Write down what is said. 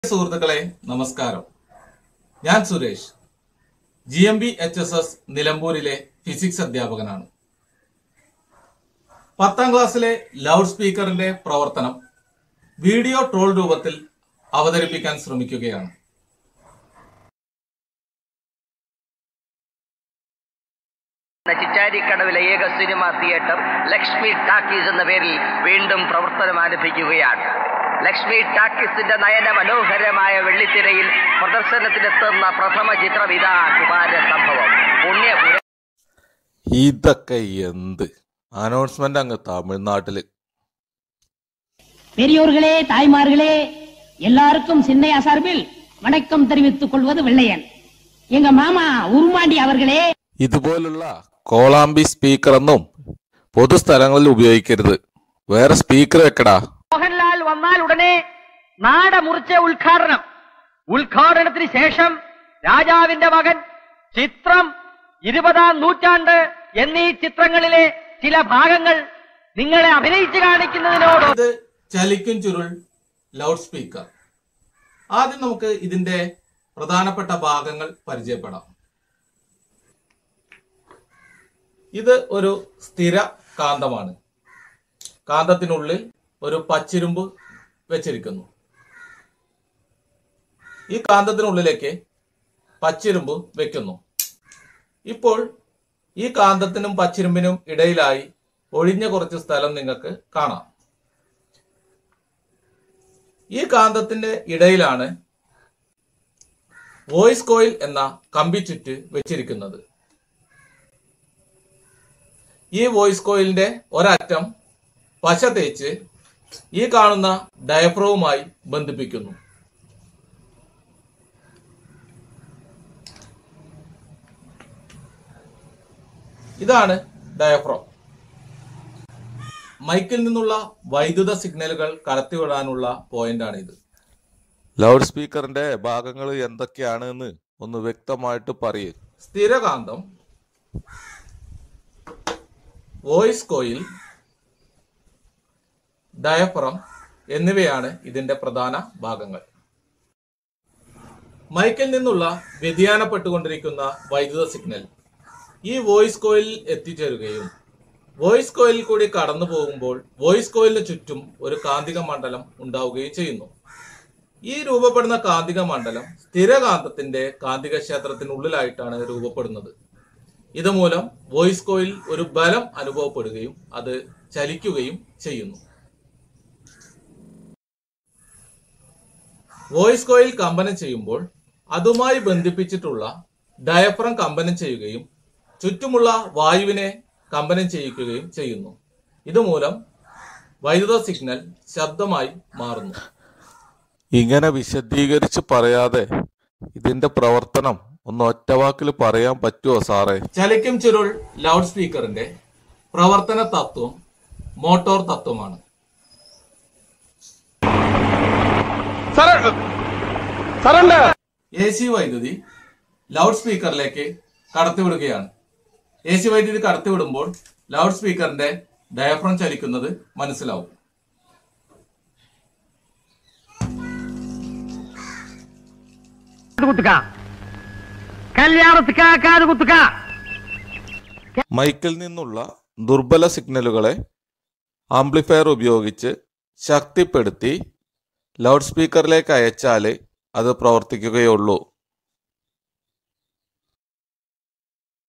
സുഹൃത്തുക്കളെ നമസ്കാരം ഞാൻ Suresh G M B H S S നിലമ്പൂരിലെ ഫിസിക്സ് അധ്യാപകനാണ് പത്താം ക്ലാസ്സിലെ ലൗഡ് സ്പീക്കറിന്റെ പ്രവർത്തനം വീഡിയോ ട്രോൾ രൂപത്തിൽ അവതരിപ്പിക്കാൻ ശ്രമിക്കുകയാണ് ചിറ്റാരിക്കടവിലെ ഏക സിനിമ തിയേറ്റർ ലക്ഷ്മി ടാക്കീസ് എന്ന പേരിൽ വീണ്ടും പ്രവർത്തനം ആരംഭിക്കുകയാണ് ലക്ഷ്മി ടാക്കീസിന്റെ നയന മനോഹരമായ വെള്ളിത്തിരയിൽ പ്രദർശനത്തിനെത്തുന്ന പ്രഥമ ചിത്രം ഇതാ കുമാര സംഭവം പുണ്യപുര ഇതൊക്കെ എന്ത് അനൗൺസ്മെന്റ് അങ്ങ് തമിഴ്നാട്ടില് பெரியோர்களே தாய்மார்களே எல்லாருக்கும் சின்னையா சார்பில் வணக்கம் தெரிவித்துக் கொள்வது வெள்ளையன் எங்க மாமா உருமாண்டி அவர்களே ഇതുപോലുള്ള കോളാമ്പി സ്പീക്കർ ഒന്നും പൊതുസ്ഥലങ്ങളിൽ ഉപയോഗിക്കരുത് വേറെ സ്പീക്കർ വെക്കടാ മോഹൻലാൽ വന്നാൽ ഉടനെ നാട മുറിച്ച ഉദ്ഘാടനം ഉദ്ഘാടനത്തിന് ശേഷം രാജാവിന്റെ മകൻ ചിത്രം ഇരുപതാം നൂറ്റാണ്ട് എന്നീ ചിത്രങ്ങളിലെ ചില ഭാഗങ്ങൾ നിങ്ങളെ അഭിനയിച്ചു കാണിക്കുന്നതിനോട് ഇത് ചലിക്കും ചുരുൾ ലൗഡ് സ്പീക്കർ ആദ്യം നമുക്ക് ഇതിന്റെ പ്രധാനപ്പെട്ട ഭാഗങ്ങൾ പരിചയപ്പെടാം ഇത് ഒരു സ്ഥിര കാന്തമാണ് കാന്തത്തിനുള്ളിൽ ഒരു പച്ചിരുമ്പ് വെച്ചിരിക്കുന്നു ഈ കാന്തത്തിനുള്ളിലേക്ക് പച്ചിരുമ്പ് വെക്കുന്നു ഇപ്പോൾ ഈ കാന്തത്തിനും പച്ചിരുമ്പിനും ഇടയിലായി ഒഴിഞ്ഞ കുറച്ച് സ്ഥലം നിങ്ങൾക്ക് കാണാം ഈ കാന്തത്തിന്റെ ഇടയിലാണ് വോയിസ് കോയിൽ എന്ന കമ്പി ചുറ്റ് വെച്ചിരിക്കുന്നത് ഈ വോയിസ് കോയിലിന്റെ ഒരറ്റം പശ തേച്ച് ഈ കാണുന്ന ഡയഫ്രവുമായി ബന്ധിപ്പിക്കുന്നു ഇതാണ് ഡയഫ്രം മൈക്കിൽ നിന്നുള്ള വൈദ്യുത സിഗ്നലുകൾ കടത്തിവിടാനുള്ള പോയിന്റാണ് ഇത് ലൗഡ് സ്പീക്കറിന്റെ ഭാഗങ്ങൾ എന്തൊക്കെയാണ് എന്ന് ഒന്ന് വ്യക്തമായിട്ട് പറയൂ സ്ഥിരകാന്തം വോയിസ് കോയിൽ ഡയഫ്രം എന്നിവയാണ് ഇതിന്റെ പ്രധാന ഭാഗങ്ങൾ മൈക്കിൽ നിന്നുള്ള വ്യതിയാനപ്പെട്ടുകൊണ്ടിരിക്കുന്ന വൈദ്യുത സിഗ്നൽ ഈ വോയിസ് കോയിലിൽ എത്തിച്ചേരുകയും വോയിസ് കോയിലിൽ കൂടി കടന്നു പോകുമ്പോൾ വോയിസ് കോയിലിന് ചുറ്റും ഒരു കാന്തിക മണ്ഡലം ഉണ്ടാവുകയും ചെയ്യുന്നു ഈ രൂപപ്പെടുന്ന കാന്തിക മണ്ഡലം സ്ഥിരകാന്തത്തിന്റെ കാന്തിക ക്ഷേത്രത്തിനുള്ളിലായിട്ടാണ് രൂപപ്പെടുന്നത് ഇതുമൂലം വോയിസ് കോയിൽ ഒരു ബലം അനുഭവപ്പെടുകയും അത് ചലിക്കുകയും ചെയ്യുന്നു വോയിസ് കോയിൽ കമ്പനം ചെയ്യുമ്പോൾ അതുമായി ബന്ധിപ്പിച്ചിട്ടുള്ള ഡയഫ്രം കമ്പനം ചെയ്യുകയും ചുറ്റുമുള്ള വായുവിനെ കമ്പനം ചെയ്യിക്കുകയും ചെയ്യുന്നു ഇതുമൂലം വൈദ്യുത സിഗ്നൽ ശബ്ദമായി മാറുന്നു ഇങ്ങനെ വിശദീകരിച്ച് പറയാതെ ഇതിന്റെ പ്രവർത്തനം ഒന്ന് ഒറ്റവാക്കിൽ പറയാൻ പറ്റുമോ സാറേ ചലിക്കും ചുരുൾ ലൗഡ് സ്പീക്കറിന്റെ പ്രവർത്തന തത്വം മോട്ടോർ തത്വമാണ് എ സി വൈദ്യുതി ലൗഡ് സ്പീക്കറിലേക്ക് കടത്തിവിടുകയാണ് എ സി വൈദ്യുതി കടത്തിവിടുമ്പോൾ ലൗഡ് സ്പീക്കറിന്റെ ഡയഫ്രം ചലിക്കുന്നത് മനസ്സിലാവും കുത്തുക കല്യാണത്തുക കാത് കുത്തുക മൈക്കിൽ നിന്നുള്ള ദുർബല സിഗ്നലുകളെ ആംപ്ലിഫയർ ഉപയോഗിച്ച് ശക്തിപ്പെടുത്തി ലൗഡ് സ്പീക്കറിലേക്ക് അയച്ചാൽ അത് പ്രവർത്തിക്കുകയുള്ളൂ